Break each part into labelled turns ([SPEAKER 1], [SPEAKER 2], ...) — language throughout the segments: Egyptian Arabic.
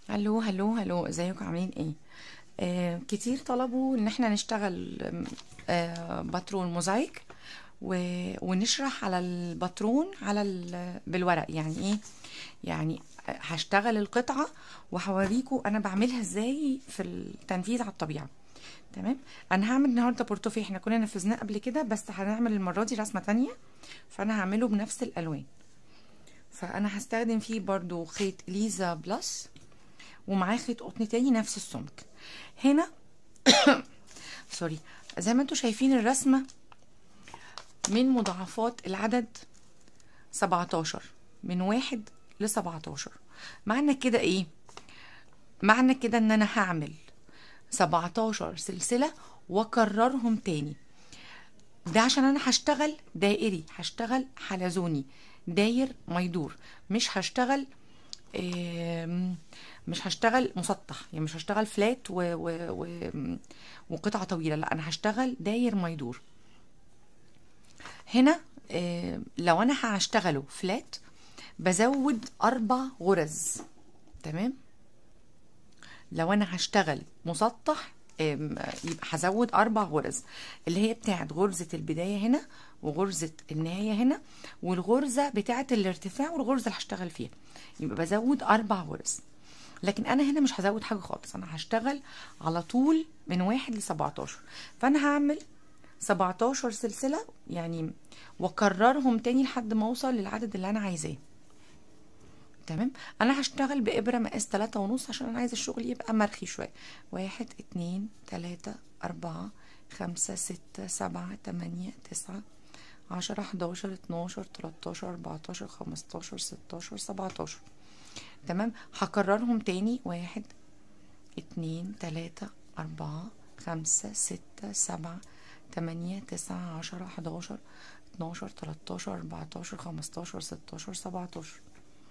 [SPEAKER 1] هلو هلو هلو ازيكم عاملين ايه آه كتير طلبوا ان احنا نشتغل آه باترون موزايك و... ونشرح على الباترون على ال... بالورق يعني ايه يعني هشتغل القطعة وهوريكم انا بعملها ازاي في التنفيذ على الطبيعة تمام انا هعمل النهارده بورتوفيه احنا كنا نفذناه قبل كده بس هنعمل المرة دي رسمة تانية فانا هعمله بنفس الالوان فانا هستخدم فيه برضو خيط ليزا بلس ومعاه خيط قطن تاني نفس السمك هنا سوري زي ما انتم شايفين الرسمة من مضاعفات العدد 17 من واحد ل 17 معنى كده ايه معنى كده ان انا هعمل 17 سلسلة واكررهم تاني ده عشان انا هشتغل دائري هشتغل حلزوني داير ما يدور مش هشتغل مش هشتغل مسطح يعني مش هشتغل فلات و... و... و... وقطعة طويلة لا انا هشتغل داير ما يدور هنا لو انا هشتغله فلات بزود اربع غرز تمام لو انا هشتغل مسطح يبقى هزود اربع غرز اللي هي بتاعت غرزة البداية هنا وغرزة النهاية هنا والغرزة بتاعت الارتفاع والغرزة اللي هشتغل فيها يبقى بزود اربع غرز لكن انا هنا مش هزود حاجة خالص انا هشتغل على طول من واحد ل 17 فانا هعمل 17 سلسلة يعني واكررهم تاني لحد ما اوصل للعدد اللي انا عايزاه تمام انا هشتغل بابره مقاس تلاتة ونص عشان انا عايزه الشغل يبقى مرخي شويه واحد اتنين تلاتة اربعة خمسة ستة سبعة تمانية تسعة عشرة حداشر اتناشر تلاتاشر اربعتاشر خمستاشر ستاشر سبعتاشر تمام هكررهم تاني واحد اتنين تلاتة اربعة خمسة ستة سبعة تمانية تسعة عشرة حداشر اتناشر تلاتاشر اربعتاشر خمستاشر ستاشر سبعتاشر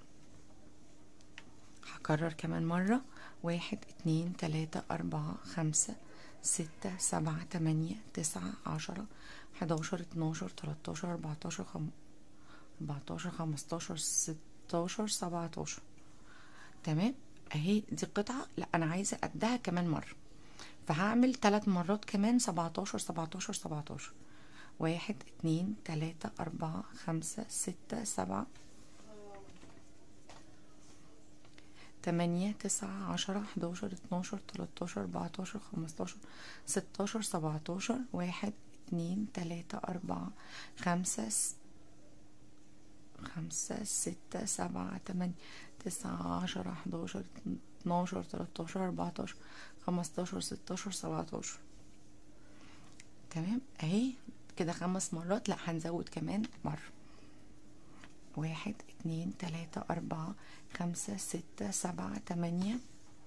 [SPEAKER 1] هكرر كمان مرة واحد اتنين تلاتة أربعة خمسة ستة سبعة تمانية تسعة عشرة حداشر اتناشر تلاتاشر أربعتاشر خم... أربعتاشر خمستاشر ستاشر سبعتاشر تمام اهي دي قطعة لا أنا عايزة قدها كمان مرة فهعمل تلات مرات كمان سبعتاشر سبعتاشر سبعتاشر واحد اتنين تلاتة أربعة خمسة ستة سبعة تمانية تسعة عشرة حداشر اتناشر تلاتاشر اربعتاشر خمستاشر ستاشر سبعتاشر واحد اتنين تلاتة أربعة خمسة س... خمسة ستة سبعة تمانية تسعة عشرة حداشر اتناشر تلاتاشر اربعتاشر خمستاشر ستاشر سبعتاشر تمام اهي كده خمس مرات لا هنزود كمان مرة واحد اتنين تلاتة أربعة خمسة ستة سبعة تمانية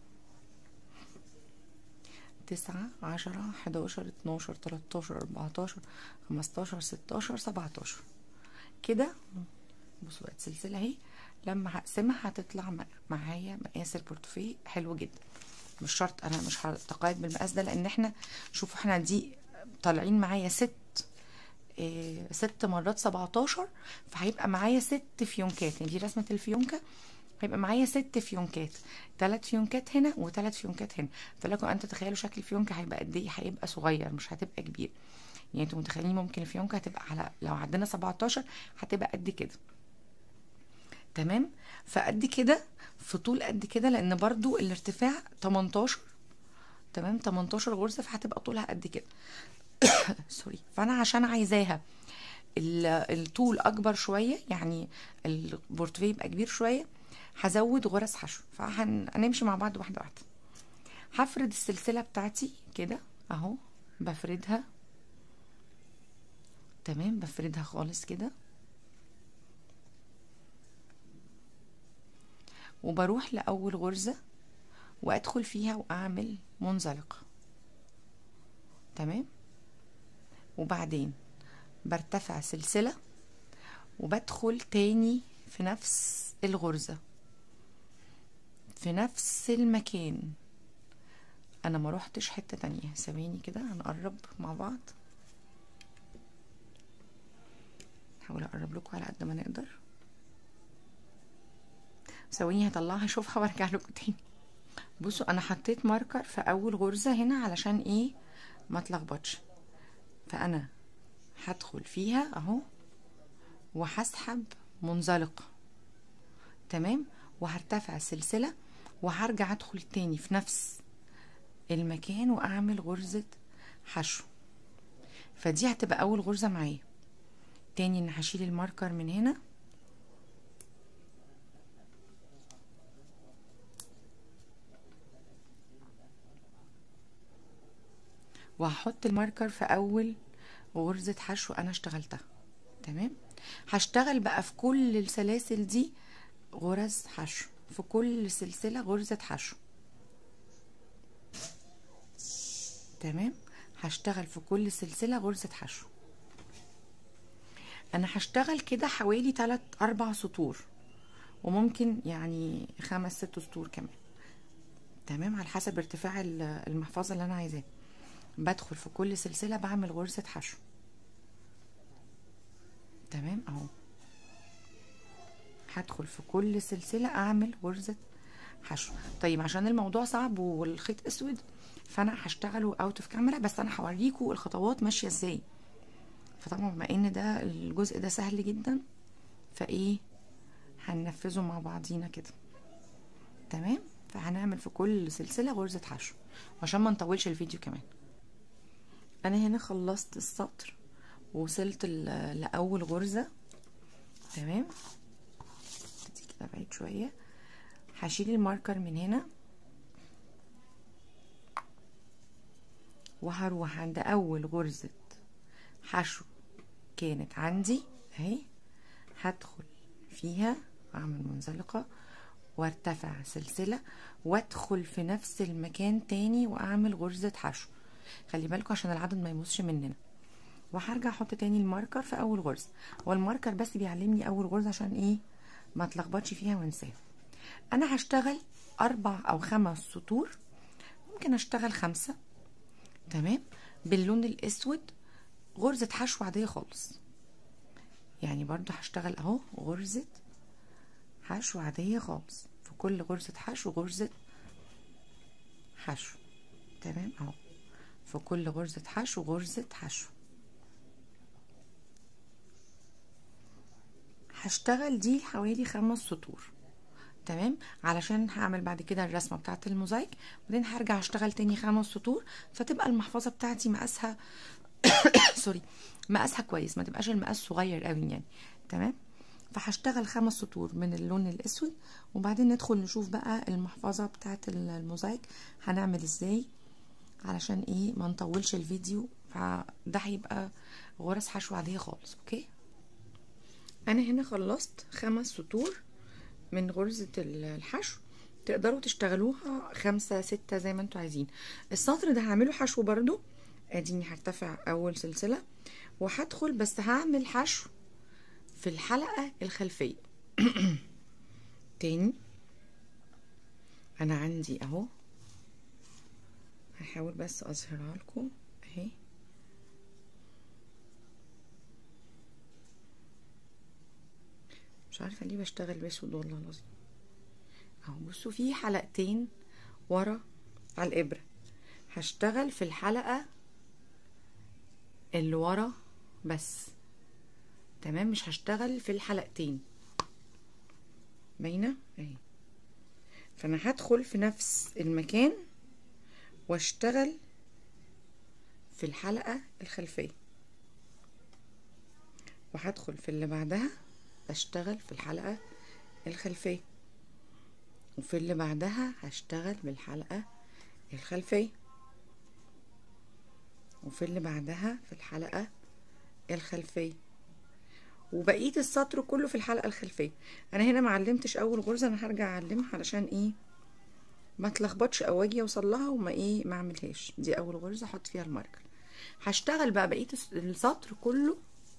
[SPEAKER 1] تسعة عشرة حداشر اتناشر تلاتاشر أربعتاشر خمستاشر ستاشر سبعتاشر كده بصوا بقت سلسلة اهي لما هقسمها هتطلع معايا مقاس البورتوفيه حلو جدا مش شرط انا مش هتقاعد بالمقاس ده لان احنا شوفوا احنا دي طالعين معايا ست إيه ست مرات سبعتاشر فهيبقى معايا ست فيونكات يعني دي رسمة الفيونكة هيبقى معايا ست فيونكات تلات فيونكات هنا وتلات فيونكات هنا فلكم ان تتخيلوا شكل الفيونكة هيبقى قد ايه هيبقى صغير مش هتبقى كبير يعني انتوا متخيلين ممكن الفيونكة هتبقى على لو عندنا سبعتاشر هتبقى قد كده تمام فقد كده في طول قد كده لان برضو الارتفاع 18 تمام 18 غرزة فهتبقى طولها قد كده سوري فانا عشان عايزاها الطول اكبر شويه يعني البورتفيه يبقى كبير شويه هزود غرز حشو فهنمشي مع بعض واحده واحده هفرد السلسله بتاعتي كده اهو بفردها تمام بفردها خالص كده وبروح لاول غرزه وادخل فيها واعمل منزلقه تمام وبعدين برتفع سلسلة وبدخل تاني في نفس الغرزة في نفس المكان انا ما روحتش حتة تانية ثواني كده هنقرب مع بعض هحاول اقرب لكم على قد ما نقدر ثواني هطلعها اشوفها وارجع لكم تاني بصوا انا حطيت ماركر في اول غرزة هنا علشان ايه ما اتلخبطش فانا هدخل فيها اهو وهسحب منزلقة تمام وهرتفع سلسلة وهرجع ادخل تاني في نفس المكان واعمل غرزة حشو فدي هتبقى اول غرزة معايا تاني ان هشيل الماركر من هنا وهحط الماركر في اول غرزة حشو انا اشتغلتها تمام هشتغل بقى في كل السلاسل دي غرز حشو في كل سلسلة غرزة حشو تمام هشتغل في كل سلسلة غرزة حشو انا هشتغل كده حوالي 3 4 سطور وممكن يعني خمس ست سطور كمان تمام على حسب ارتفاع المحفظة اللي انا عايزاه بدخل في كل سلسلة بعمل غرزة حشو تمام اهو هدخل في كل سلسلة اعمل غرزة حشو طيب عشان الموضوع صعب والخيط اسود فانا هشتغله اوت اوف كاميرا بس انا هوريكم الخطوات ماشية ازاي فطبعا بما ان ده الجزء ده سهل جدا فايه هننفذه مع بعضينا كده تمام فهنعمل في كل سلسلة غرزة حشو عشان ما نطولش الفيديو كمان انا هنا خلصت السطر ووصلت لاول غرزة تمام دي كده بعيد شوية هشيل الماركر من هنا وهروح عند اول غرزة حشو كانت عندي اهي هدخل فيها واعمل منزلقة وارتفع سلسلة وادخل في نفس المكان تاني واعمل غرزة حشو خلي بالكم عشان العدد ما يبصش مننا وهرجع احط تاني الماركر في اول غرزة هو الماركر بس بيعلمني اول غرزة عشان ايه ما اتلخبطش فيها وانساها انا هشتغل اربع او خمس سطور ممكن اشتغل خمسة تمام باللون الاسود غرزة حشو عادية خالص يعني برضو هشتغل اهو غرزة حشو عادية خالص في كل غرزة حشو غرزة حشو تمام اهو في كل غرزة حشو غرزة حشو هشتغل دي حوالي خمس سطور تمام علشان هعمل بعد كده الرسمه بتاعه الموزايك وبعدين هرجع اشتغل تاني خمس سطور فتبقى المحفظه بتاعتي مقاسها سوري مقاسها كويس ما تبقاش المقاس صغير قوي يعني تمام فهشتغل خمس سطور من اللون الاسود وبعدين ندخل نشوف بقى المحفظه بتاعه الموزايك هنعمل ازاي علشان ايه ما نطولش الفيديو فده هيبقى غرز حشو عاديه خالص اوكي انا هنا خلصت خمس سطور من غرزة الحشو تقدروا تشتغلوها خمسة ستة زي ما انتوا عايزين السطر ده هعمله حشو برضو اديني هرتفع اول سلسلة وهدخل بس هعمل حشو في الحلقة الخلفية تاني انا عندي اهو هحاول بس اظهرها لكم اهي مش عارفه ليه بشتغل باسود والله العظيم اهو بصوا في حلقتين ورا على الابره هشتغل في الحلقه اللي ورا بس تمام مش هشتغل في الحلقتين باينه اهي فانا هدخل في نفس المكان واشتغل في الحلقه الخلفيه وهدخل في اللي بعدها اشتغل في الحلقة الخلفية وفي اللي بعدها هشتغل بالحلقة الخلفية وفي اللي بعدها في الحلقة الخلفية وبقية السطر كله في الحلقة الخلفية انا هنا معلمتش اول غرزة انا هرجع اعلمها علشان ايه ما تلخبطش او اجي اوصل لها وما ايه ما اعملهاش دي اول غرزة احط فيها الماركر هشتغل بقى بقية السطر كله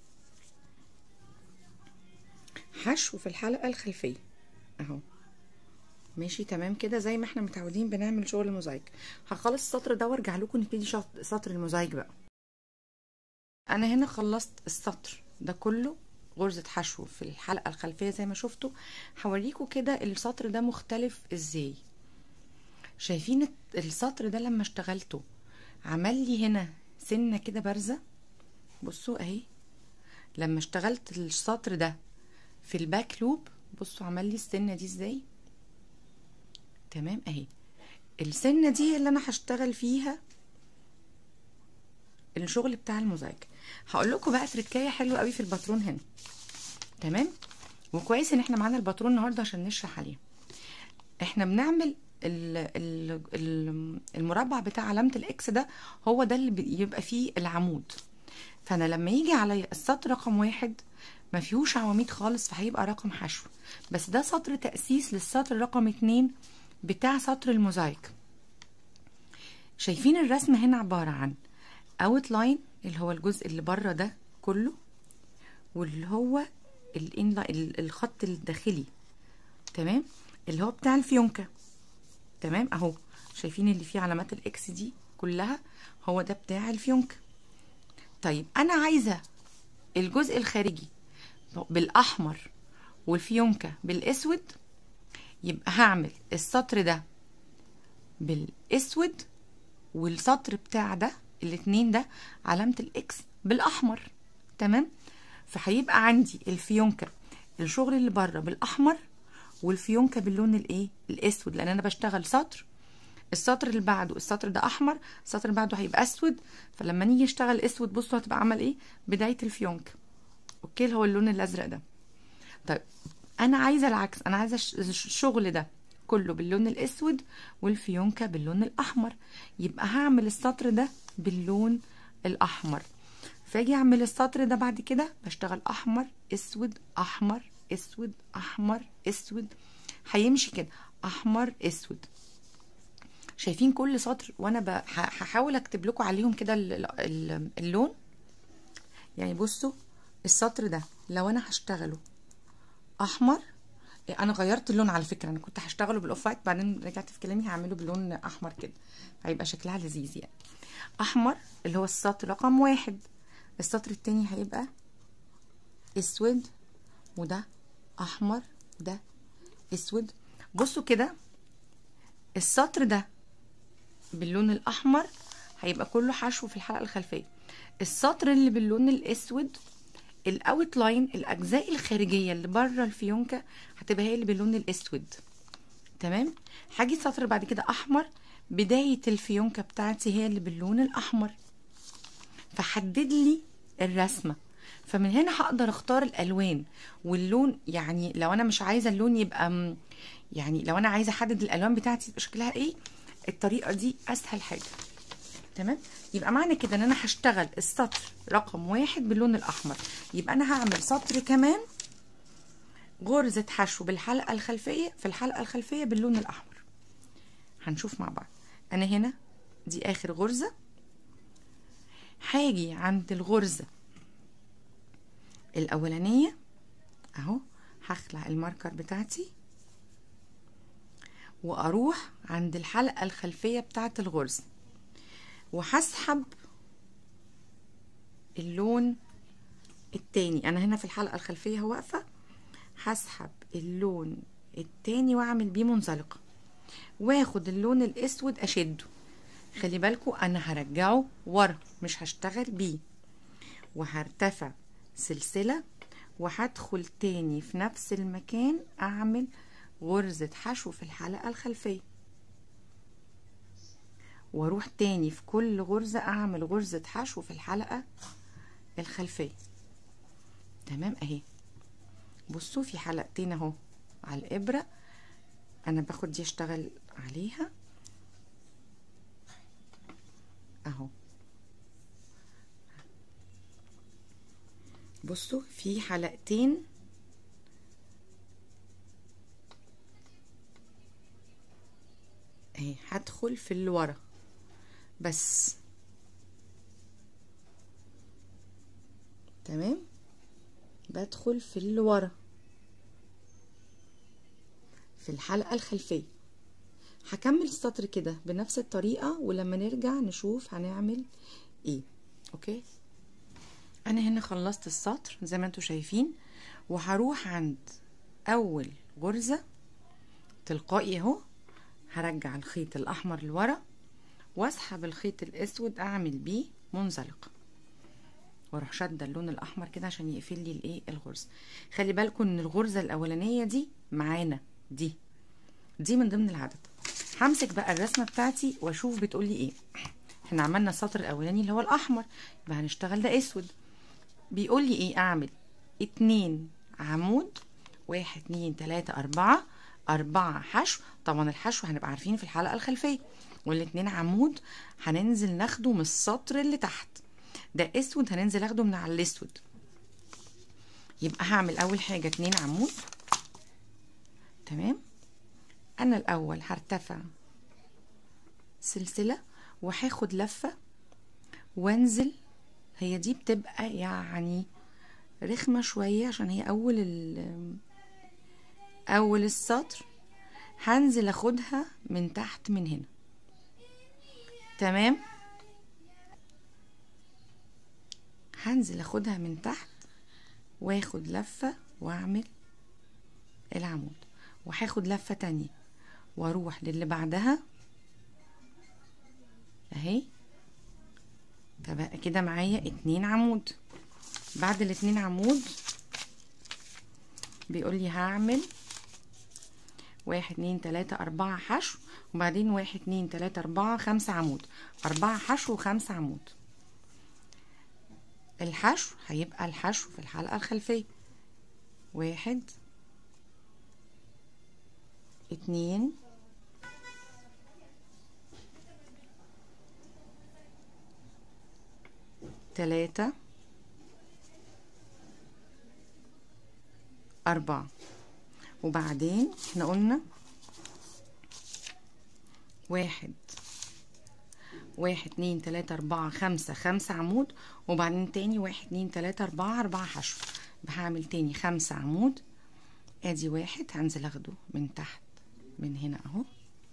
[SPEAKER 1] حشو في الحلقة الخلفية اهو ماشي تمام كده زي ما احنا متعودين بنعمل شغل الموزايك هخلص السطر ده وارجع لكم نبتدي سطر الموزايك بقى انا هنا خلصت السطر ده كله غرزة حشو في الحلقة الخلفية زي ما شفتوا هوريكم كده السطر ده مختلف ازاي شايفين السطر ده لما اشتغلته عمل لي هنا سنة كده بارزة بصوا اهي لما اشتغلت السطر ده في الباك لوب بصوا عمل لي السنة دي ازاي تمام اهي السنة دي اللي انا هشتغل فيها الشغل بتاع الموزايك هقول لكم بقى تركايه حلوه قوي في الباترون هنا تمام وكويس ان احنا معانا الباترون النهارده عشان نشرح عليه احنا بنعمل ال ال ال المربع بتاع علامه الاكس ده هو ده اللي بيبقى فيه العمود فانا لما يجي عليا السطر رقم واحد ما فيهوش عواميد خالص فهيبقى رقم حشو بس ده سطر تأسيس للسطر رقم اتنين بتاع سطر الموزايك شايفين الرسمة هنا عبارة عن اوت لاين اللي هو الجزء اللي بره ده كله واللي هو الخط الداخلي تمام اللي هو بتاع الفيونكة تمام اهو شايفين اللي فيه علامات الاكس دي كلها هو ده بتاع الفيونكة طيب انا عايزة الجزء الخارجي بالاحمر والفيونكة بالاسود يبقى هعمل السطر ده بالاسود والسطر بتاع ده الاتنين ده علامة الاكس بالاحمر تمام فهيبقى عندي الفيونكة الشغل اللي بره بالاحمر والفيونكة باللون الايه الاسود لان انا بشتغل سطر السطر اللي بعده السطر ده احمر السطر اللي بعده هيبقى اسود فلما نيجي نشتغل اسود بصوا هتبقى عمل ايه بداية الفيونكة اوكي اللي هو اللون الازرق ده طيب انا عايزه العكس انا عايزه الشغل ده كله باللون الاسود والفيونكة باللون الاحمر يبقى هعمل السطر ده باللون الاحمر فاجي اعمل السطر ده بعد كده بشتغل احمر اسود احمر اسود احمر اسود هيمشي كده احمر اسود شايفين كل سطر وانا هحاول اكتب لكم عليهم كده اللون يعني بصوا السطر ده لو انا هشتغله احمر انا غيرت اللون على فكره انا كنت هشتغله بالاوف وايت بعدين رجعت في كلامي هعمله بلون احمر كده هيبقى شكلها لذيذ يعني احمر اللي هو السطر رقم واحد السطر التاني هيبقى اسود وده احمر وده اسود بصوا كده السطر ده باللون الاحمر هيبقى كله حشو في الحلقه الخلفيه السطر اللي باللون الاسود الاوت لاين الاجزاء الخارجيه اللي بره الفيونكه هتبقى هي اللي باللون الاسود تمام هاجي سطر بعد كده احمر بدايه الفيونكه بتاعتي هي اللي باللون الاحمر فحدد لي الرسمه فمن هنا هقدر اختار الالوان واللون يعني لو انا مش عايزه اللون يبقى يعني لو انا عايزه احدد الالوان بتاعتي يبقى شكلها ايه الطريقه دي اسهل حاجه تمام يبقى معنى كده ان انا هشتغل السطر رقم واحد باللون الاحمر يبقى انا هعمل سطر كمان غرزة حشو بالحلقة الخلفية في الحلقة الخلفية باللون الأحمر هنشوف مع بعض أنا هنا دي آخر غرزة هاجي عند الغرزة الأولانية أهو هخلع الماركر بتاعتي وأروح عند الحلقة الخلفية بتاعت الغرزة وهسحب اللون التاني انا هنا في الحلقه الخلفيه واقفه هسحب اللون التاني واعمل بيه منزلقه واخد اللون الاسود اشده خلي بالكوا انا هرجعه ورا مش هشتغل بيه وهرتفع سلسله وهدخل تاني في نفس المكان اعمل غرزه حشو في الحلقه الخلفيه واروح تاني في كل غرزة اعمل غرزة حشو في الحلقة الخلفية تمام اهي بصوا في حلقتين اهو على الابرة انا باخد دي اشتغل عليها اهو بصوا في حلقتين اهي هدخل في اللي ورا بس تمام بدخل في اللي ورا في الحلقة الخلفية هكمل السطر كده بنفس الطريقة ولما نرجع نشوف هنعمل ايه اوكي انا هنا خلصت السطر زي ما انتوا شايفين وهروح عند اول غرزة تلقائي اهو هرجع الخيط الاحمر لورا واسحب الخيط الاسود اعمل بيه منزلق واروح شاده اللون الاحمر كده عشان يقفل لي الايه الغرزه خلي بالكم ان الغرزه الاولانيه دي معانا دي دي من ضمن العدد همسك بقى الرسمه بتاعتي واشوف بتقول لي ايه احنا عملنا السطر الاولاني اللي هو الاحمر يبقى هنشتغل ده اسود بيقول لي ايه اعمل اتنين عمود واحد اتنين تلاتة اربعة اربعة حشو طبعا الحشو هنبقى عارفين في الحلقة الخلفية والاتنين عمود هننزل ناخده من السطر اللي تحت ده اسود هننزل اخده من على الاسود يبقى هعمل اول حاجة اتنين عمود تمام انا الاول هرتفع سلسلة وهاخد لفة وانزل هي دي بتبقى يعني رخمة شوية عشان هي اول ال اول السطر هنزل اخدها من تحت من هنا تمام هنزل اخدها من تحت واخد لفة واعمل العمود وهاخد لفة تانية واروح للي بعدها اهي فبقى كده معايا اتنين عمود بعد الاتنين عمود بيقول لي هعمل واحد اتنين تلاتة أربعة حشو وبعدين واحد اتنين تلاتة أربعة خمسة عمود أربعة حشو وخمسة عمود الحشو هيبقى الحشو في الحلقة الخلفية واحد اتنين تلاتة أربعة وبعدين احنا قلنا واحد واحد اتنين تلاتة أربعة خمسة خمسة عمود وبعدين تاني واحد اتنين تلاتة أربعة أربعة حشو هعمل تاني خمسة عمود ادي واحد هنزل اخده من تحت من هنا اهو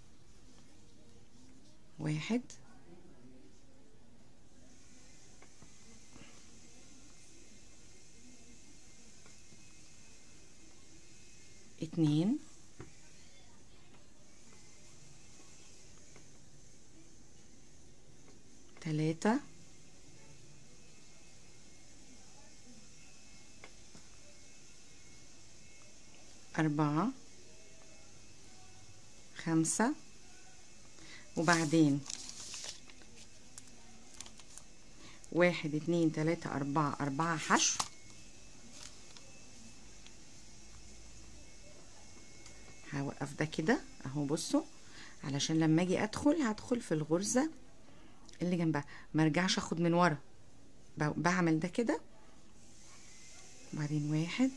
[SPEAKER 1] واحد اتنين تلاتة أربعة خمسة وبعدين واحد اتنين تلاتة أربعة أربعة حشو هوقف ده كده اهو بصوا علشان لما اجي ادخل هدخل في الغرزة اللي جنبها مرجعش اخد من ورا بعمل ده كده وبعدين واحد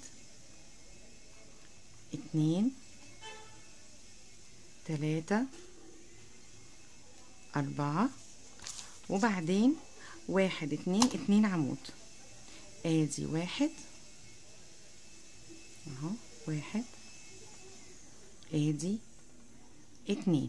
[SPEAKER 1] اتنين تلاتة أربعة وبعدين واحد اتنين اتنين عمود ادي واحد اهو واحد ادي اتنين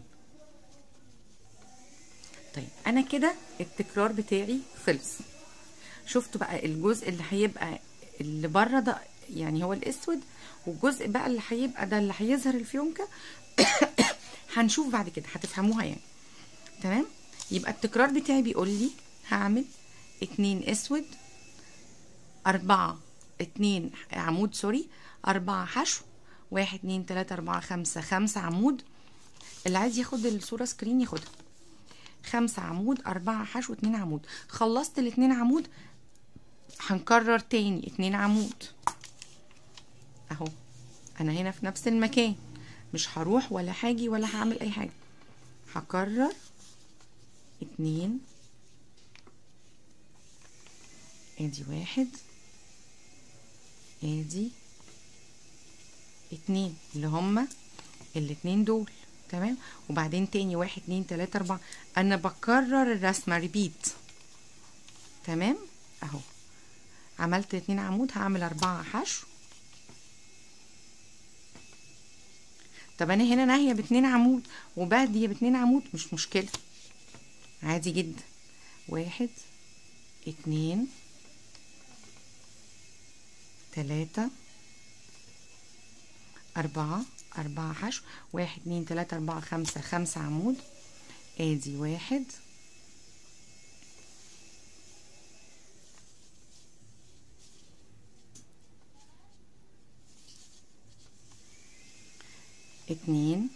[SPEAKER 1] طيب انا كده التكرار بتاعي خلص شفتوا بقى الجزء اللي هيبقى اللي بره ده يعني هو الاسود والجزء بقى اللي هيبقى ده اللي هيظهر الفيونكه هنشوف بعد كده هتفهموها يعني تمام يبقى التكرار بتاعي بيقول لي هعمل اتنين اسود اربعة اتنين عمود سوري اربعة حشو واحد اتنين تلاتة اربعة خمسة خمسة عمود اللي عايز ياخد الصورة سكرين ياخدها خمسة عمود أربعة حشو اتنين عمود خلصت الاتنين عمود هنكرر تاني اتنين عمود اهو انا هنا في نفس المكان مش هروح ولا هاجي ولا هعمل اي حاجة هكرر اتنين ادي واحد ادي اتنين اللي هما الاتنين دول تمام وبعدين تاني واحد اتنين تلاتة اربعة انا بكرر الرسمة ريبيت تمام اهو عملت اتنين عمود هعمل اربعة حشو طب انا هنا ناهية باتنين عمود وبادية باتنين عمود مش مشكلة عادي جدا واحد اتنين تلاتة أربعة أربعة حشو واحد اتنين تلاتة أربعة خمسة خمسة عمود ادي واحد اتنين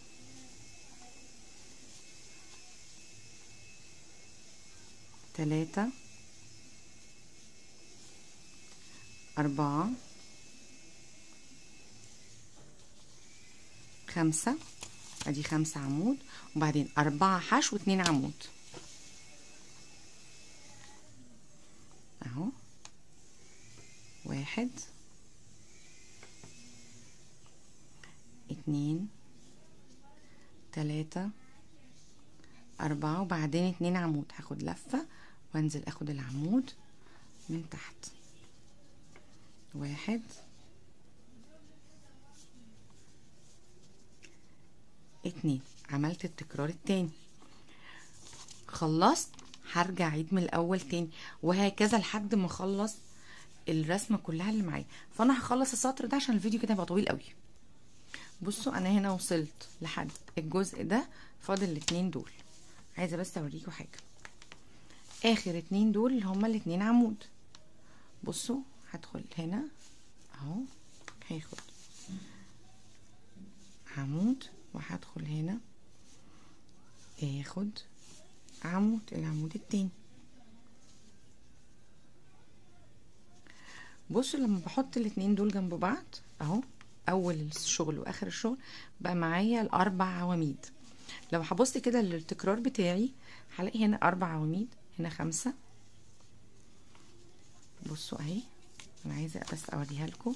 [SPEAKER 1] تلاتة أربعة خمسة ادي خمسة عمود وبعدين أربعة حشو واتنين عمود اهو واحد اتنين تلاتة أربعة وبعدين اتنين عمود هاخد لفة وانزل اخد العمود من تحت واحد اتنين عملت التكرار التاني خلصت هرجع اعيد من الاول تاني وهكذا لحد ما اخلص الرسمه كلها اللي معايا فانا هخلص السطر ده عشان الفيديو كده هيبقى طويل قوي بصوا انا هنا وصلت لحد الجزء ده فاضل الاتنين دول عايزه بس اوريكم حاجه اخر اتنين دول اللي هما الاتنين عمود بصوا هدخل هنا اهو هاخد عمود وهدخل هنا اخد عمود العمود التاني بصوا لما بحط الاتنين دول جنب بعض اهو اول الشغل واخر الشغل بقى معايا الاربع عواميد لو هبص كده للتكرار بتاعي هلاقي هنا اربع عواميد هنا خمسة بصوا اهي انا عايزه بس اوريها لكم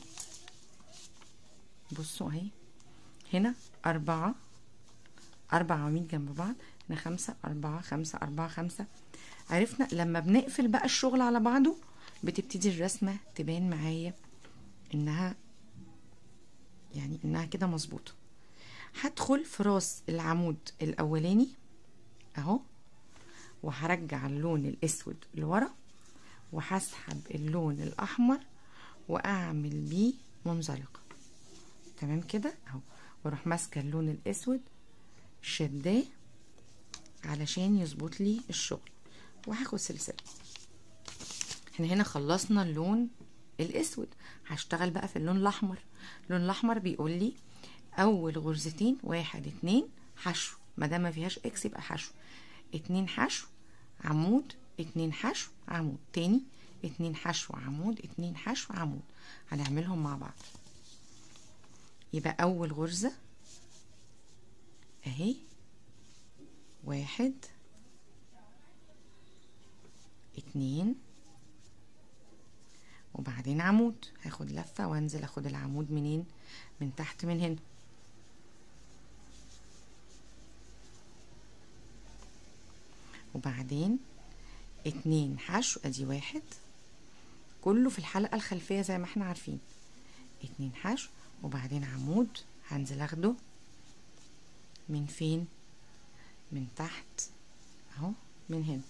[SPEAKER 1] بصوا اهي هنا أربعة أربع عواميد جنب بعض هنا خمسة أربعة خمسة أربعة خمسة عرفنا لما بنقفل بقى الشغل على بعضه بتبتدي الرسمة تبان معايا إنها يعني إنها كده مظبوطة هدخل في راس العمود الأولاني أهو وهرجع اللون الأسود لورا وهسحب اللون الأحمر وأعمل بيه منزلقة تمام كده أهو واروح ماسكه اللون الاسود شداه علشان يظبط لي الشغل وهاخد سلسله احنا هنا خلصنا اللون الاسود هشتغل بقى في اللون الاحمر اللون الاحمر بيقول لي اول غرزتين واحد اتنين حشو ما دام ما فيهاش اكس يبقى حشو اتنين حشو عمود اتنين حشو عمود تاني اتنين حشو عمود اتنين حشو عمود هنعملهم مع بعض يبقى أول غرزة أهي واحد اتنين وبعدين عمود هاخد لفة وانزل اخد العمود منين من تحت من هنا وبعدين اتنين حشو ادي واحد كله في الحلقة الخلفية زي ما احنا عارفين اتنين حشو وبعدين عمود هنزل اخده من فين من تحت اهو من هنا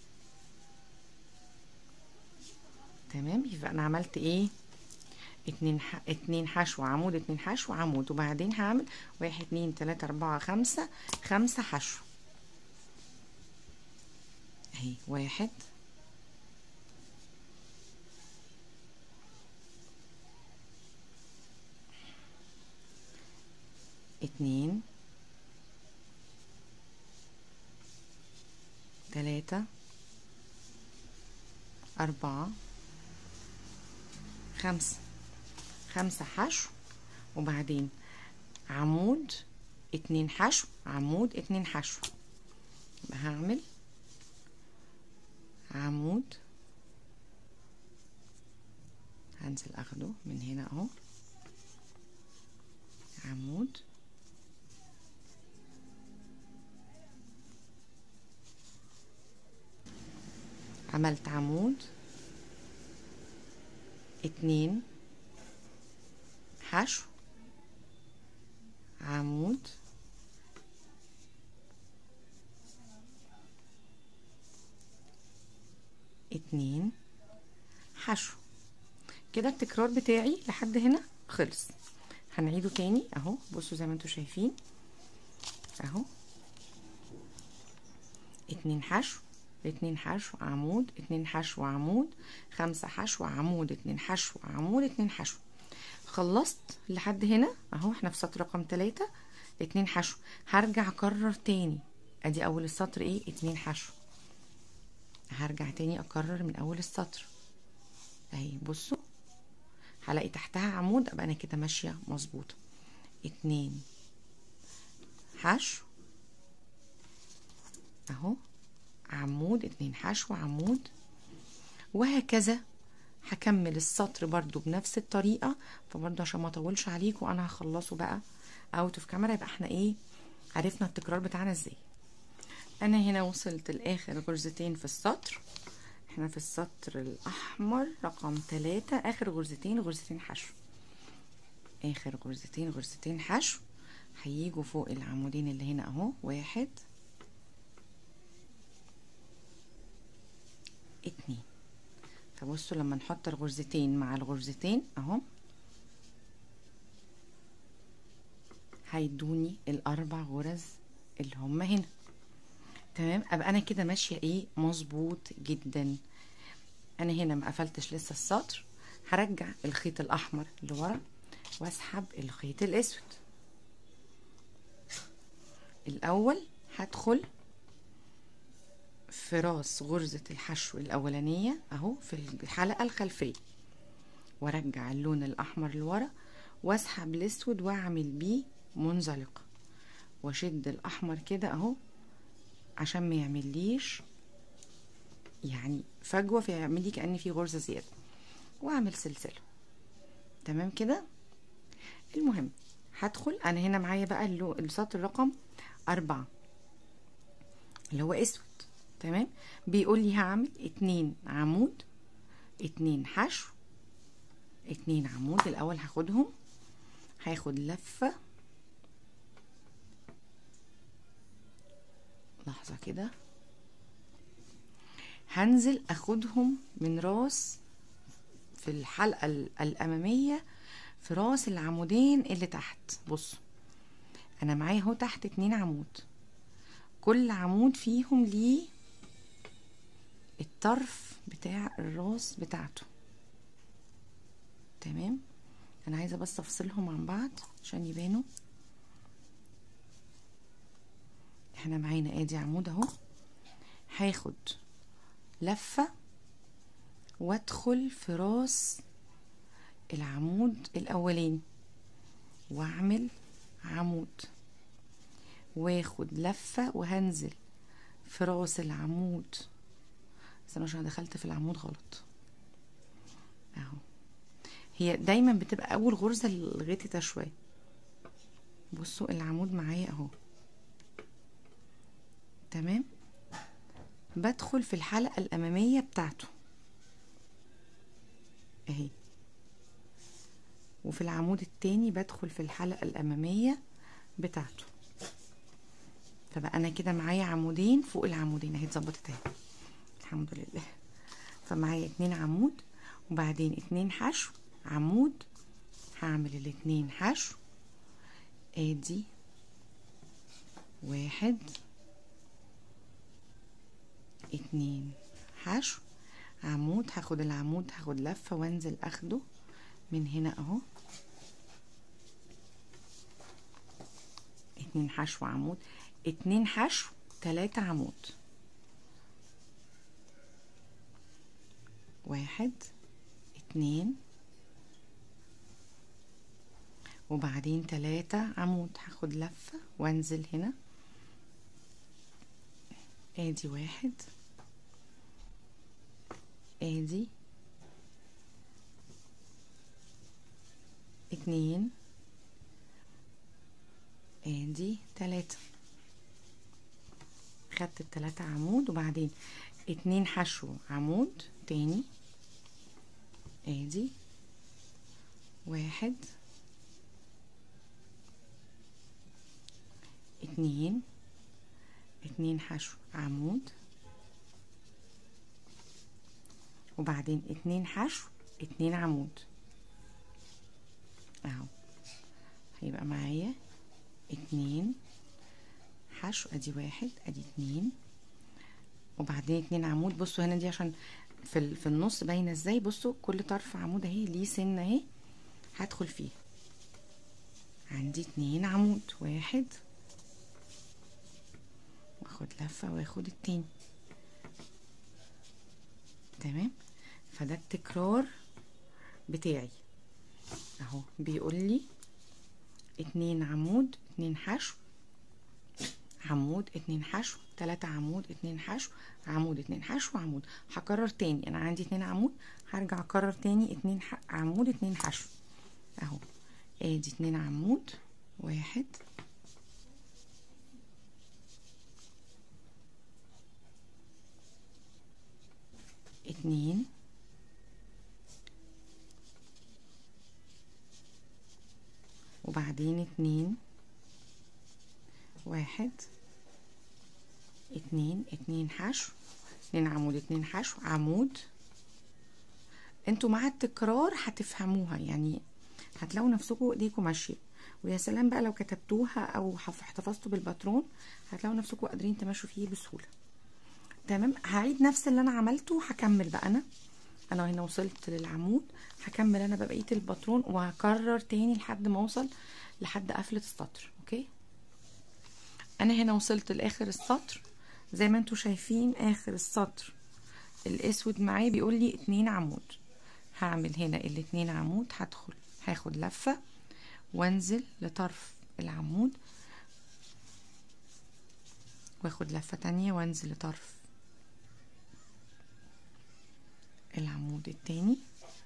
[SPEAKER 1] تمام يبقى انا عملت ايه اتنين ح... اتنين حشو عمود اتنين حشو عمود وبعدين هعمل واحد اتنين تلاتة اربعة خمسة خمسة حشو اهي واحد اتنين تلاتة أربعة خمسة خمسة حشو وبعدين عمود اتنين حشو عمود اتنين حشو يبقى هعمل عمود هنزل اخده من هنا اهو عمود عملت عمود اتنين حشو عمود اتنين حشو كده التكرار بتاعي لحد هنا خلص هنعيده تاني اهو بصوا زي ما انتوا شايفين اهو اتنين حشو اتنين حشو عمود اتنين حشو عمود خمسة حشو عمود اتنين حشو عمود اتنين حشو خلصت لحد هنا اهو احنا في سطر رقم تلاتة اتنين حشو هرجع اكرر تاني ادي اول السطر ايه اتنين حشو هرجع تاني اكرر من اول السطر اهي بصوا هلاقي تحتها عمود ابقى انا كده ماشيه مظبوطه اتنين حشو اهو عمود اتنين حشو عمود وهكذا هكمل السطر برضو بنفس الطريقة فبرضو عشان ما اطولش عليكم انا هخلصه بقى اوت اوف كاميرا يبقى احنا ايه عرفنا التكرار بتاعنا ازاي انا هنا وصلت لاخر غرزتين في السطر احنا في السطر الاحمر رقم ثلاثة اخر غرزتين غرزتين حشو اخر غرزتين غرزتين حشو هيجوا فوق العمودين اللي هنا اهو واحد اتنين فبصوا لما نحط الغرزتين مع الغرزتين اهو هيدوني الاربع غرز اللي هم هنا تمام ابقى انا كده ماشيه ايه مظبوط جدا انا هنا ما قفلتش لسه السطر هرجع الخيط الاحمر لورا واسحب الخيط الاسود الاول هدخل في راس غرزة الحشو الأولانية أهو في الحلقة الخلفية وارجع اللون الأحمر لورا واسحب الأسود وأعمل بيه منزلقة واشد الأحمر كده أهو عشان ما يعمليش يعني فجوة فيعمل لي كأن في غرزة زيادة وأعمل سلسلة تمام كده المهم هدخل أنا هنا معايا بقى السطر رقم أربعة اللي هو أسود تمام بيقول لي هعمل اتنين عمود اتنين حشو اتنين عمود الاول هاخدهم هاخد لفة لحظة كده هنزل اخدهم من راس في الحلقة الامامية في راس العمودين اللي تحت بصوا انا معايا اهو تحت اتنين عمود كل عمود فيهم ليه الطرف بتاع الراس بتاعته تمام انا عايزه بس افصلهم عن بعض عشان يبانوا احنا معانا ادي عمود اهو هاخد لفه وادخل في راس العمود الاولاني واعمل عمود واخد لفه وهنزل في راس العمود بس انا عشان دخلت في العمود غلط اهو هي دايما بتبقى اول غرزه الغتة شويه بصوا العمود معايا اهو تمام بدخل في الحلقه الاماميه بتاعته اهي وفي العمود التاني بدخل في الحلقه الاماميه بتاعته فبقى انا كده معايا عمودين فوق العمودين اهي اتظبطت اهي الحمد لله فمعايا اتنين عمود وبعدين اتنين حشو عمود هعمل الاتنين حشو ادي واحد اتنين حشو عمود هاخد العمود هاخد لفة وانزل اخده من هنا اهو اتنين حشو عمود اتنين حشو تلاتة عمود واحد اتنين وبعدين تلاتة عمود هاخد لفة وانزل هنا ادي واحد ادي اتنين ادي تلاتة خدت التلاتة عمود وبعدين اتنين حشو عمود تاني ادي واحد اتنين اتنين حشو عمود وبعدين اتنين حشو اتنين عمود اهو هيبقى معايا اتنين حشو ادي واحد ادي اتنين وبعدين اتنين عمود بصوا هنا دي عشان في, ال- في النص باينه ازاي بصوا كل طرف عمود اهي ليه سنه اهي هدخل فيه عندي اتنين عمود واحد واخد لفه واخد التاني تمام فده التكرار بتاعي اهو بيقول لي اتنين عمود اتنين حشو عمود اتنين حشو تلاتة عمود اتنين حشو عمود اتنين حشو عمود هكرر تاني انا عندي اتنين عمود هرجع اكرر تاني اتنين ح... عمود اتنين حشو اهو ادي اتنين عمود واحد اتنين وبعدين اتنين واحد اتنين اتنين حشو اتنين عمود اتنين حشو عمود انتوا مع التكرار هتفهموها يعني هتلاقوا نفسكم ايديكم ماشيه ويا سلام بقى لو كتبتوها او حف- احتفظتوا بالباترون هتلاقوا نفسكم قادرين تمشوا فيه بسهوله تمام هعيد نفس اللي انا عملته هكمل بقى انا انا هنا وصلت للعمود هكمل انا بقى بقيه الباترون وهكرر تاني لحد ما اوصل لحد قفله السطر اوكي انا هنا وصلت لاخر السطر زي ما انتوا شايفين اخر السطر الاسود معايا بيقول لي اتنين عمود هعمل هنا الاتنين عمود هدخل هاخد لفه وانزل لطرف العمود واخد لفه تانية وانزل لطرف العمود التاني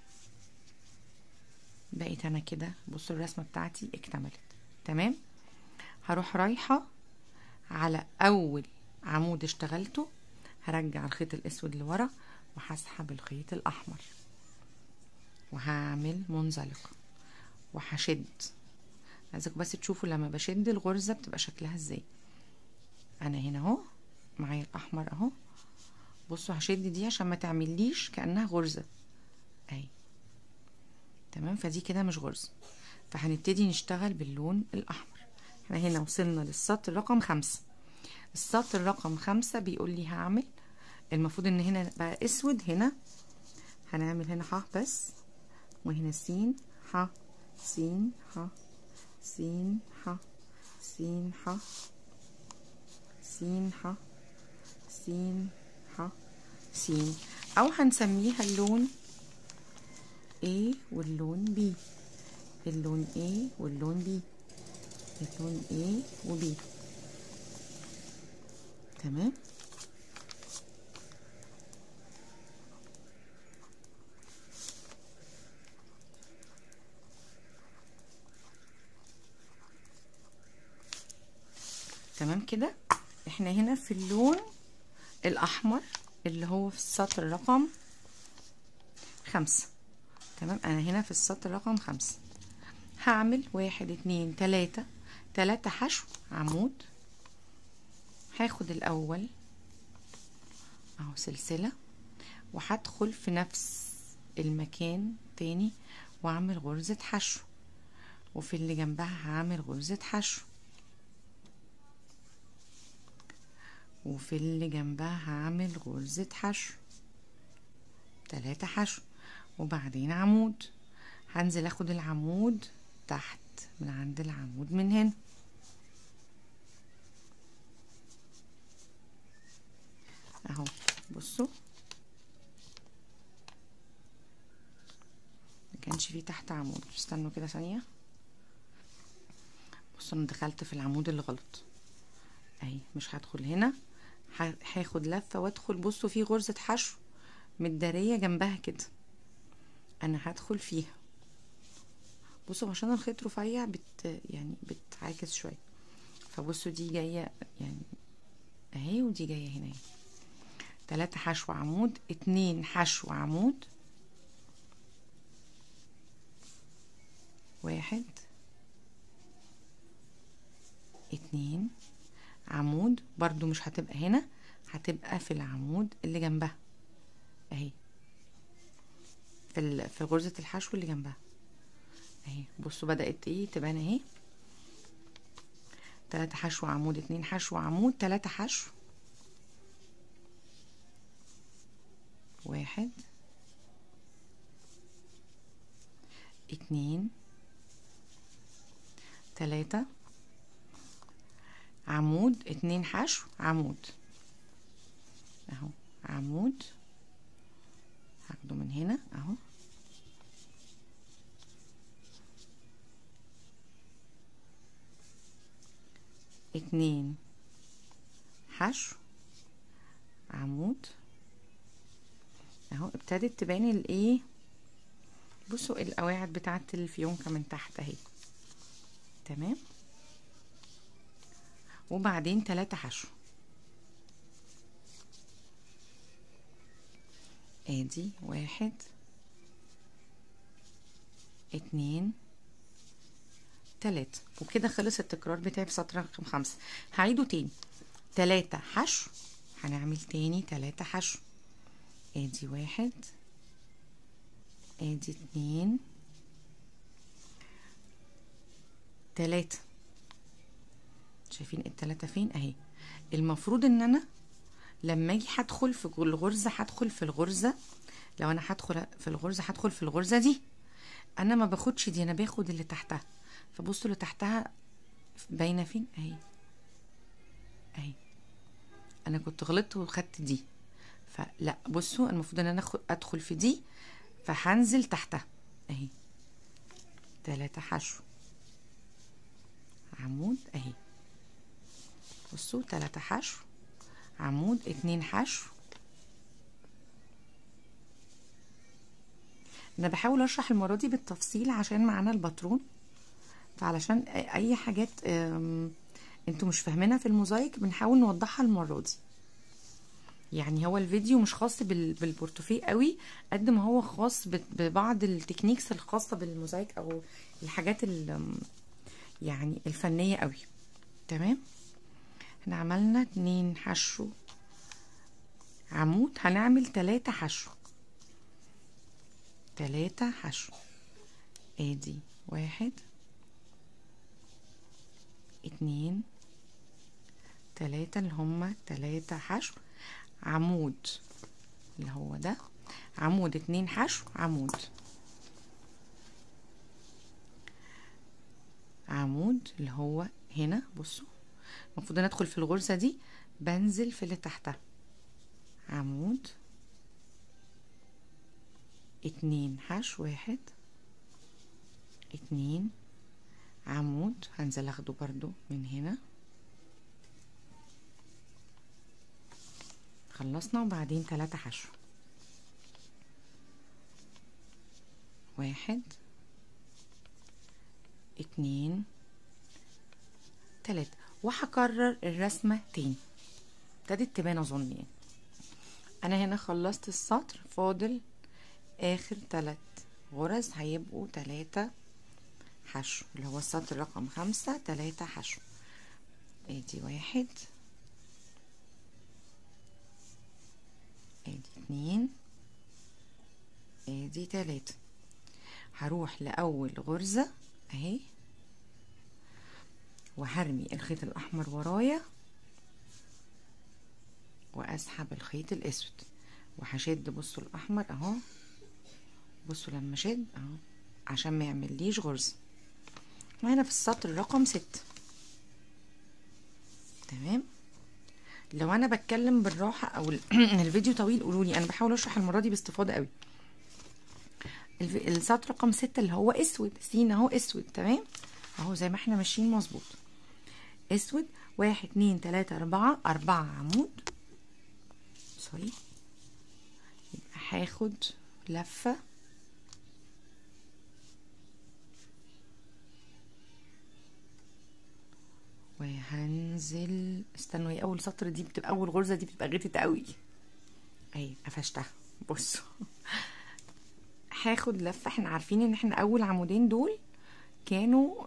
[SPEAKER 1] بقيت انا كده بصوا الرسمه بتاعتي اكتملت تمام هروح رايحه على اول عمود اشتغلته هرجع الخيط الاسود لورا وهسحب الخيط الاحمر وهعمل منزلقه وهشد عايزك بس تشوفوا لما بشد الغرزه بتبقى شكلها ازاي انا هنا اهو معايا الاحمر اهو بصوا هشد دي عشان ما تعمليش كانها غرزه اهي تمام فدي كده مش غرزه فهنبتدي نشتغل باللون الاحمر احنا هنا وصلنا للسطر رقم خمسة السطر رقم خمسة بيقول لي هعمل المفروض ان هنا بقى اسود هنا هنعمل هنا ح بس وهنا سين ح سين ح سين ح سين ح سين ح سين ح سين او هنسميها اللون A واللون B اللون A واللون B اللون A و B تمام تمام كده احنا هنا في اللون الاحمر اللي هو في السطر رقم خمسة تمام انا هنا في السطر رقم خمسة هعمل واحد اتنين تلاتة تلاتة حشو عمود هاخد الاول اهو سلسلة وهدخل في نفس المكان تاني واعمل غرزة حشو وفي اللي جنبها هعمل غرزة حشو وفي اللي جنبها هعمل غرزة حشو تلاتة حشو وبعدين عمود هنزل اخد العمود تحت من عند العمود من هنا اهو بصوا ما كانش فيه تحت عمود استنوا كده ثانيه بصوا انا دخلت في العمود اللي غلط اهي مش هدخل هنا هاخد لفه وادخل بصوا في غرزه حشو متداريه جنبها كده انا هدخل فيها بصوا عشان الخيط رفيع بت يعني بتعاكس شويه فبصوا دي جايه يعني اهي ودي جايه هنا اهي تلاتة حشو عمود اتنين حشو عمود واحد اتنين عمود برضو مش هتبقى هنا هتبقى في العمود اللي جنبها اهي في في غرزة الحشو اللي جنبها اهي بصوا بدأت ايه تبان اهي تلاتة حشو عمود اتنين حشو عمود تلاتة حشو واحد اتنين تلاتة عمود اتنين حشو عمود اهو عمود هاخده من هنا اهو اتنين حشو عمود اهو ابتدت تبان الايه بصوا القواعد بتاعت الفيونكة من تحت اهي تمام وبعدين تلاتة حشو ادي واحد اتنين تلاتة وكده خلص التكرار بتاعي في سطر رقم خمسة هعيده تاني تلاتة حشو هنعمل تاني تلاتة حشو ادي واحد ادي اتنين تلاتة شايفين التلاتة فين اهي المفروض ان انا لما اجي هدخل في الغرزة هدخل في الغرزة لو انا هدخل في الغرزة هدخل في الغرزة دي انا ما باخدش دي انا باخد اللي تحتها فبصوا اللي تحتها باينة فين اهي اهي انا كنت غلطت وخدت دي فلا بصوا المفروض ان انا ادخل في دي فهنزل تحتها اهي تلاتة حشو عمود اهي بصوا تلاتة حشو عمود اتنين حشو انا بحاول اشرح المرة دي بالتفصيل عشان معانا الباترون فعلشان اي حاجات انتوا مش فاهمينها في الموزايك بنحاول نوضحها المرة دي يعني هو الفيديو مش خاص بالبورتوفيه قوي قد ما هو خاص ببعض التكنيكس الخاصة بالموزايك او الحاجات يعني الفنية قوي تمام احنا عملنا اتنين حشو عمود هنعمل تلاتة حشو تلاتة حشو ادي واحد اتنين تلاتة اللي هما تلاتة حشو عمود اللي هو ده عمود اتنين حشو عمود عمود اللي هو هنا بصوا المفروض انا ادخل في الغرزة دي بنزل في اللي تحتها عمود اتنين حشو واحد اتنين عمود هنزل اخده برضو من هنا خلصنا وبعدين تلاتة حشو واحد اتنين تلاتة وهكرر الرسمة تاني ابتدت تبان اظن يعني انا هنا خلصت السطر فاضل اخر تلات غرز هيبقوا تلاتة حشو اللي هو السطر رقم خمسة تلاتة حشو ادي واحد ادي اتنين ادي تلاتة هروح لأول غرزة اهي وهرمي الخيط الأحمر ورايا وأسحب الخيط الأسود وهشد بصوا الأحمر أهو بصوا لما شد أهو عشان ما يعمليش غرزة وهنا في السطر رقم ستة تمام لو انا بتكلم بالراحه او الفيديو طويل قولوا لي انا بحاول اشرح المره دي باستفاضه قوي السطر رقم ستة اللي هو اسود سين اهو اسود تمام اهو زي ما احنا ماشيين مظبوط اسود واحد اتنين تلاتة اربعة اربعة عمود سوري يبقى هاخد لفة وهنزل استنوا هي اول سطر دي بتبقى اول غرزه دي بتبقى غتت قوي اهي قفشتها بصوا هاخد لفه احنا عارفين ان احنا اول عمودين دول كانوا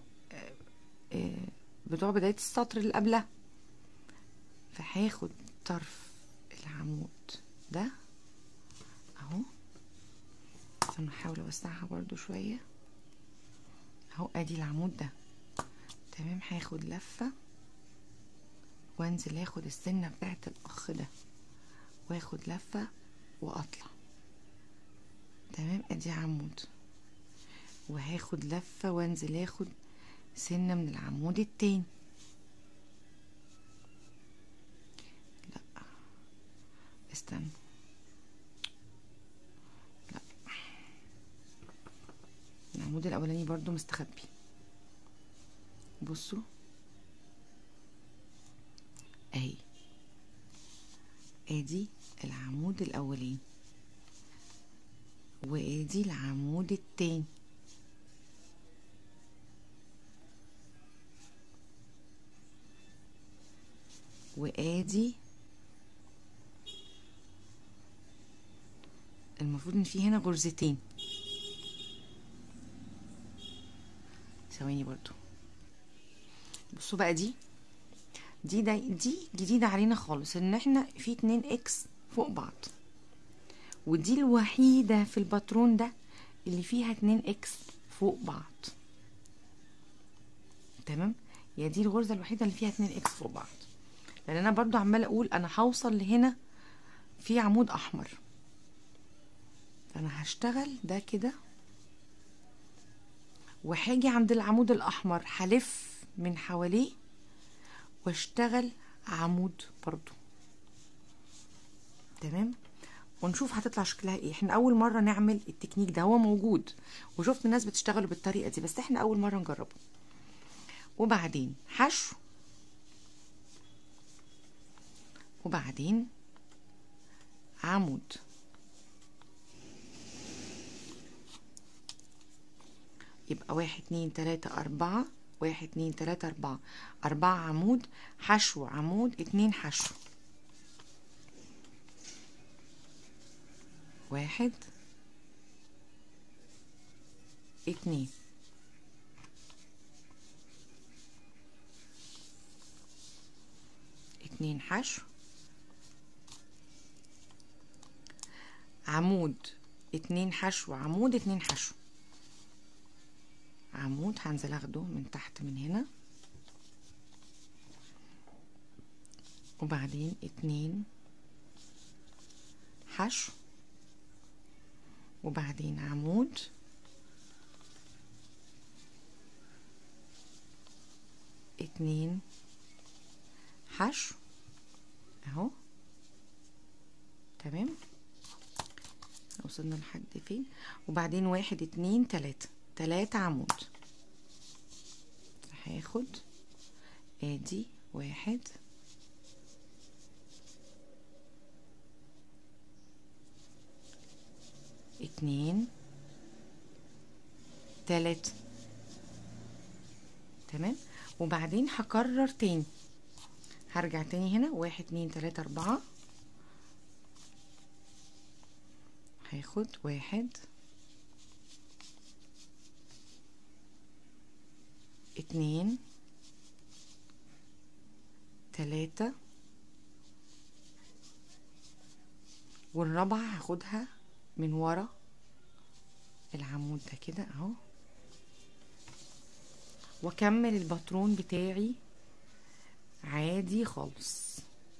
[SPEAKER 1] بتوع بدايه السطر اللي قبلها فهاخد طرف العمود ده اهو عشان احاول اوسعها برضو شويه اهو ادي العمود ده تمام هاخد لفه وانزل اخد السنة بتاعت الاخ ده واخد لفة واطلع تمام ادي عمود وهاخد لفة وانزل اخد سنة من العمود التاني لا استنى لا العمود الاولاني برضو مستخبي بصوا اهي ادي العمود الاولاني وادي العمود التاني وادي المفروض ان في هنا غرزتين ثواني برضو بصوا بقى دي دي دا دي جديدة علينا خالص ان احنا في اتنين اكس فوق بعض ودي الوحيدة في الباترون ده اللي فيها اتنين اكس فوق بعض تمام يا دي الغرزة الوحيدة اللي فيها اتنين اكس فوق بعض لان انا برضو عمالة اقول انا هوصل لهنا في عمود احمر فانا هشتغل ده كده وهاجي عند العمود الاحمر هلف من حواليه واشتغل عمود برضو تمام ونشوف هتطلع شكلها ايه احنا اول مره نعمل التكنيك ده هو موجود وشفت الناس بتشتغله بالطريقه دي بس احنا اول مره نجربه وبعدين حشو وبعدين عمود يبقى واحد اتنين تلاتة أربعة واحد اتنين تلاتة أربعة أربعة عمود حشو عمود اتنين حشو واحد اتنين اتنين حشو عمود اتنين حشو عمود اتنين حشو عمود هنزل اخده من تحت من هنا وبعدين اتنين حشو وبعدين عمود اتنين حشو اهو تمام وصلنا لحد فين وبعدين واحد اتنين تلاتة تلاتة عمود هاخد ادي واحد اتنين تلاتة تمام وبعدين هكرر تاني هرجع تاني هنا واحد اتنين تلاتة اربعة هاخد واحد اتنين تلاتة والرابعة هاخدها من ورا العمود ده كده اهو واكمل الباترون بتاعي عادي خالص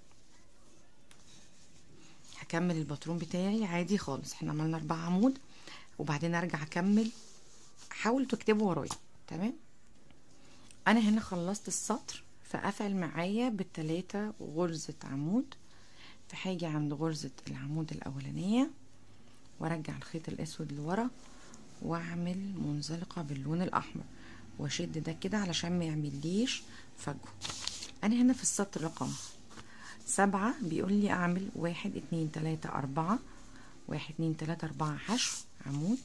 [SPEAKER 1] هكمل الباترون بتاعي عادي خالص احنا عملنا اربع عمود وبعدين ارجع اكمل حاولوا تكتبوا ورايا تمام انا هنا خلصت السطر فقفل معايا بالتلاتة غرزة عمود فهاجي عند غرزة العمود الاولانية وارجع الخيط الاسود لورا واعمل منزلقة باللون الاحمر واشد ده كده علشان ما يعمليش فجوة انا هنا في السطر رقم سبعة بيقول لي اعمل واحد اتنين تلاتة اربعة واحد اتنين تلاتة اربعة حشو عمود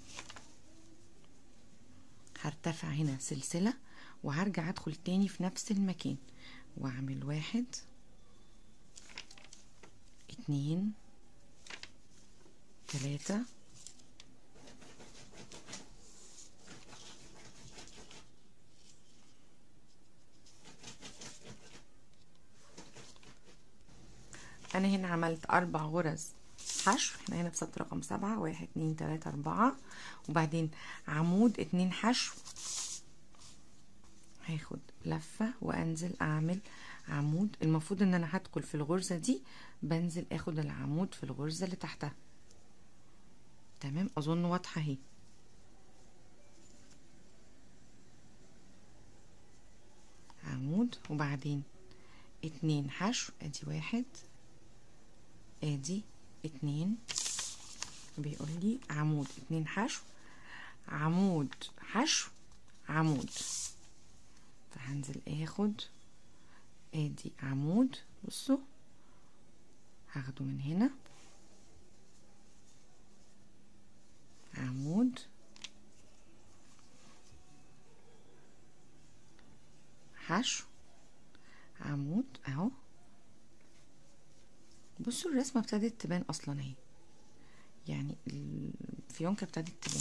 [SPEAKER 1] هرتفع هنا سلسلة وهرجع ادخل تاني في نفس المكان واعمل واحد اتنين تلاتة انا هنا عملت اربع غرز حشو احنا هنا في سطر رقم سبعة واحد اتنين تلاتة اربعة وبعدين عمود اتنين حشو هاخد لفة وانزل اعمل عمود المفروض ان انا هدخل في الغرزة دي بنزل اخد العمود في الغرزة اللي تحتها تمام اظن واضحة اهي عمود وبعدين اتنين حشو ادي واحد ادي اتنين بيقول لي عمود اتنين حشو عمود حشو عمود فهنزل اخد ادي عمود بصوا هاخده من هنا عمود حشو عمود اهو بصوا الرسمه ابتدت تبان اصلا اهي يعني الفيونكه ابتدت تبان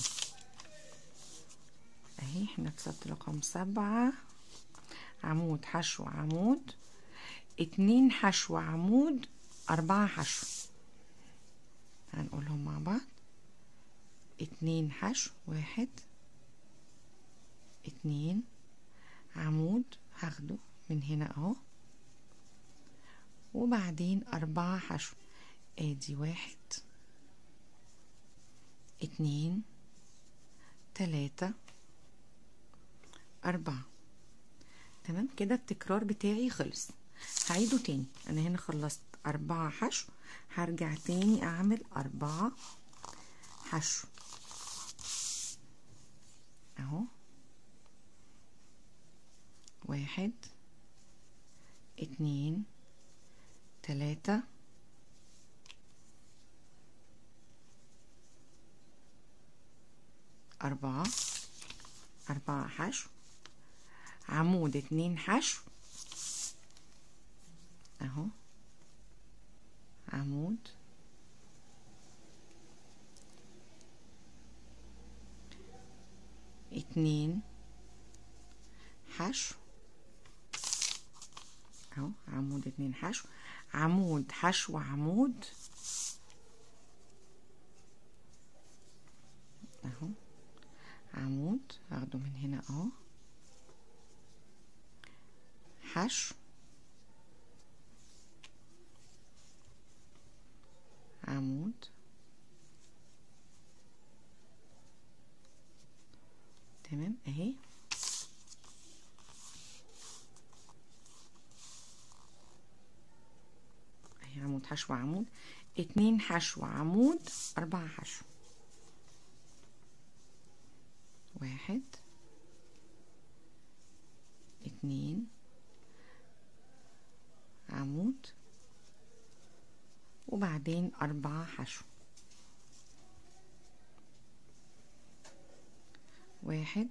[SPEAKER 1] اهي احنا في سطر رقم سبعة عمود حشو عمود اتنين حشو عمود اربعة حشو هنقولهم مع بعض اتنين حشو واحد اتنين عمود هاخده من هنا اهو وبعدين أربعة حشو ادي واحد اتنين تلاتة أربعة تمام كده التكرار بتاعي خلص هعيده تاني أنا هنا خلصت أربعة حشو هرجع تاني أعمل أربعة حشو أهو واحد اتنين تلاتة أربعة أربعة حشو عمود اتنين حشو أهو عمود اتنين حشو اهو عمود اتنين حشو عمود حشو عمود اهو عمود هاخده من هنا اهو حشو عمود تمام اهي اهي عمود حشو عمود اتنين حشو عمود اربعة حشو واحد اتنين عمود وبعدين أربعة حشو واحد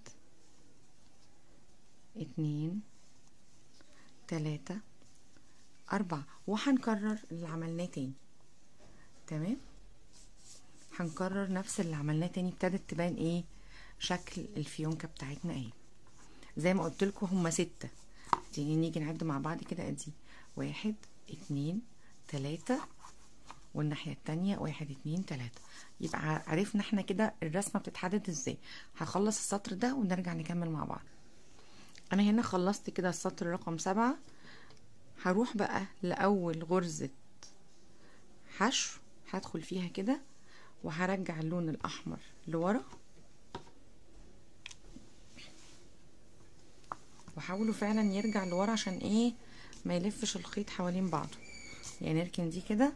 [SPEAKER 1] اتنين تلاتة أربعة وهنكرر اللي عملناه تاني تمام هنكرر نفس اللي عملناه تاني ابتدت تبان ايه شكل الفيونكة بتاعتنا اهي زي ما قلت لكم هما ستة تيجي نيجي نعد مع بعض كده ادي واحد اتنين تلاتة والناحية التانية واحد اتنين تلاتة يبقى عرفنا احنا كده الرسمة بتتحدد ازاي هخلص السطر ده ونرجع نكمل مع بعض انا هنا خلصت كده السطر رقم سبعة هروح بقى لأول غرزة حشو هدخل فيها كده وهرجع اللون الأحمر لورا وحاولوا فعلا يرجع لورا عشان ايه ما يلفش الخيط حوالين بعضه يعني نركن دي كده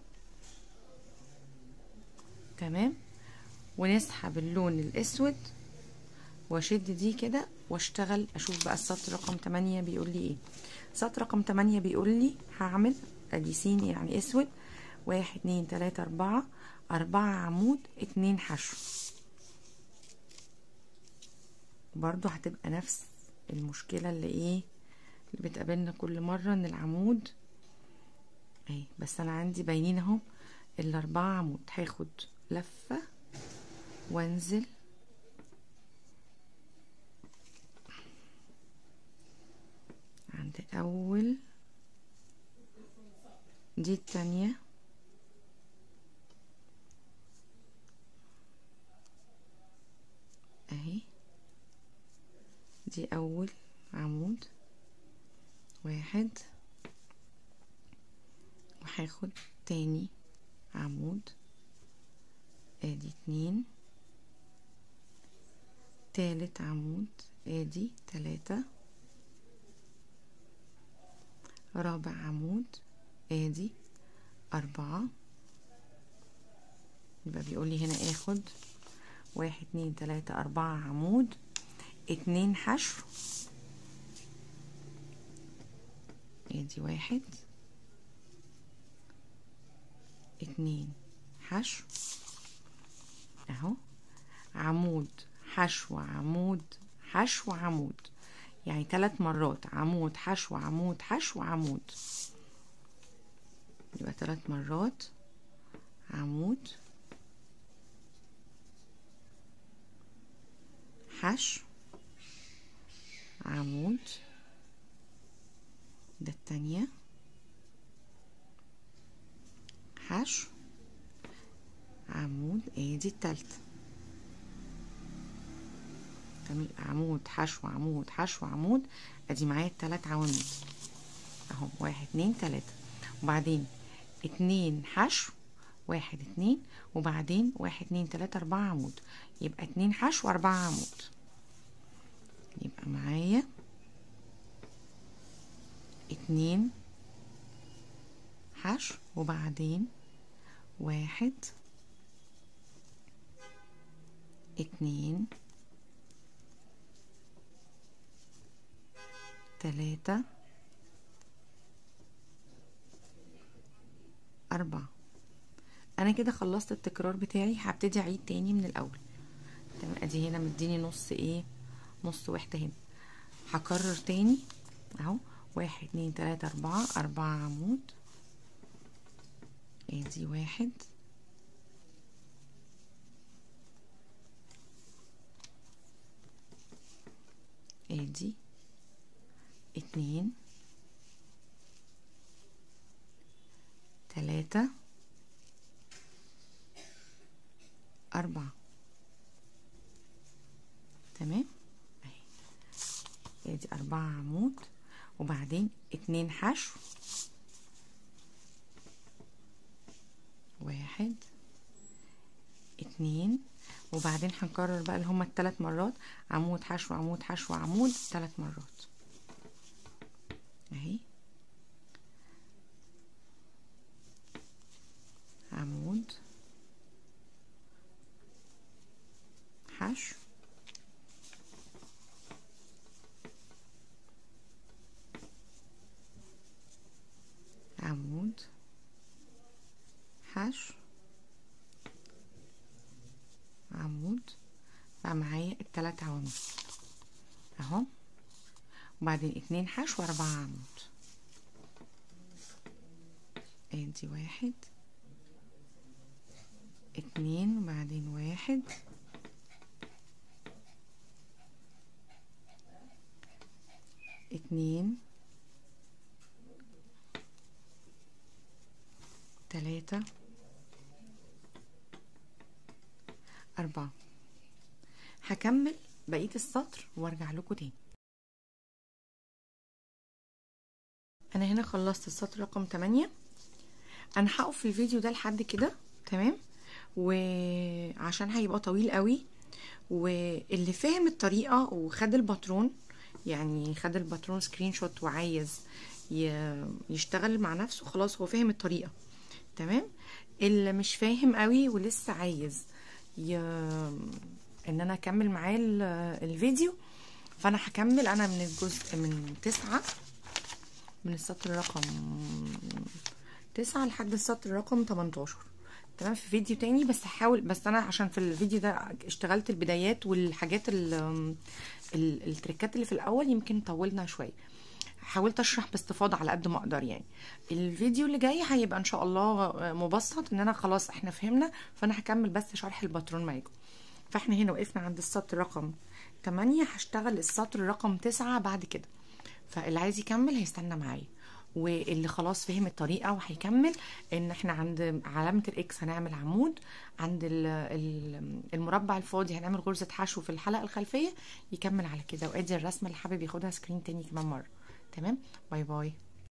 [SPEAKER 1] تمام ونسحب اللون الاسود واشد دي كده واشتغل اشوف بقى السطر رقم 8 بيقول لي ايه سطر رقم 8 بيقول لي هعمل ادي سين يعني اسود واحد اتنين تلاتة اربعة اربعة عمود اتنين حشو برضو هتبقى نفس المشكلة اللي ايه اللي بتقابلنا كل مرة ان العمود اهي بس انا عندي باينين اهو الاربعة عمود هاخد لفة وانزل عند اول دي التانية اهي دي اول عمود واحد وهاخد تاني عمود ادي اتنين تالت عمود ادي تلاتة رابع عمود ادي اربعة يبقى بيقول لي هنا اخد واحد اتنين تلاتة اربعة عمود اتنين حشو ادي واحد اتنين حشو اهو عمود حشو عمود حشو عمود يعني ثلاث مرات عمود حشو عمود حشو عمود يبقى ثلاث مرات عمود حشو عمود ده التانية حشو عمود ادي التالتة تمام عمود حشو عمود حشو عمود ادي معايا التلات عواميد اهو واحد اتنين تلاتة وبعدين اتنين حشو واحد اتنين وبعدين واحد اتنين تلاتة اربعة عمود يبقى اتنين حشو اربعة عمود يبقى معايا اتنين حشو وبعدين واحد اتنين تلاتة أربعة أنا كده خلصت التكرار بتاعي هبتدي أعيد تاني من الأول تمام أدي هنا مديني نص إيه نص وحدة هنا هكرر تاني أهو واحد اتنين تلاتة أربعة أربعة عمود ادي واحد ادي اتنين تلاتة أربعة تمام اهي ادي أربعة عمود وبعدين اتنين حشو واحد اتنين وبعدين هنكرر بقى اللي هما التلات مرات عمود حشو عمود حشو عمود تلات مرات اهي عمود حشو عمود حشو عمود بقى معايا التلات عواميد اهو وبعدين اتنين حشو واربعة عمود ادي واحد اتنين وبعدين واحد اتنين تلاتة أربعة هكمل بقية السطر وارجع لكم تاني أنا هنا خلصت السطر رقم تمانية أنا هقف في الفيديو ده لحد كده تمام وعشان هيبقى طويل قوي واللي فاهم الطريقة وخد الباترون يعني خد الباترون سكرين شوت وعايز يشتغل مع نفسه خلاص هو فاهم الطريقة تمام اللي مش فاهم قوي ولسه عايز ي... ان انا اكمل معاه الفيديو فانا هكمل انا من الجزء من تسعة من السطر رقم تسعة لحد السطر رقم 18 تمام في فيديو تاني بس هحاول بس انا عشان في الفيديو ده اشتغلت البدايات والحاجات ال التريكات اللي في الاول يمكن طولنا شويه حاولت اشرح باستفاضه على قد ما اقدر يعني الفيديو اللي جاي هيبقى ان شاء الله مبسط ان انا خلاص احنا فهمنا فانا هكمل بس شرح الباترون معاكم فاحنا هنا وقفنا عند السطر رقم 8 هشتغل السطر رقم 9 بعد كده فاللي عايز يكمل هيستنى معايا واللي خلاص فهم الطريقه وهيكمل ان احنا عند علامه الاكس هنعمل عمود عند ال- ال- المربع الفاضي هنعمل غرزه حشو في الحلقه الخلفيه يكمل على كده وادي الرسمه اللي حابب ياخدها سكرين تاني كمان مره تمام باي باي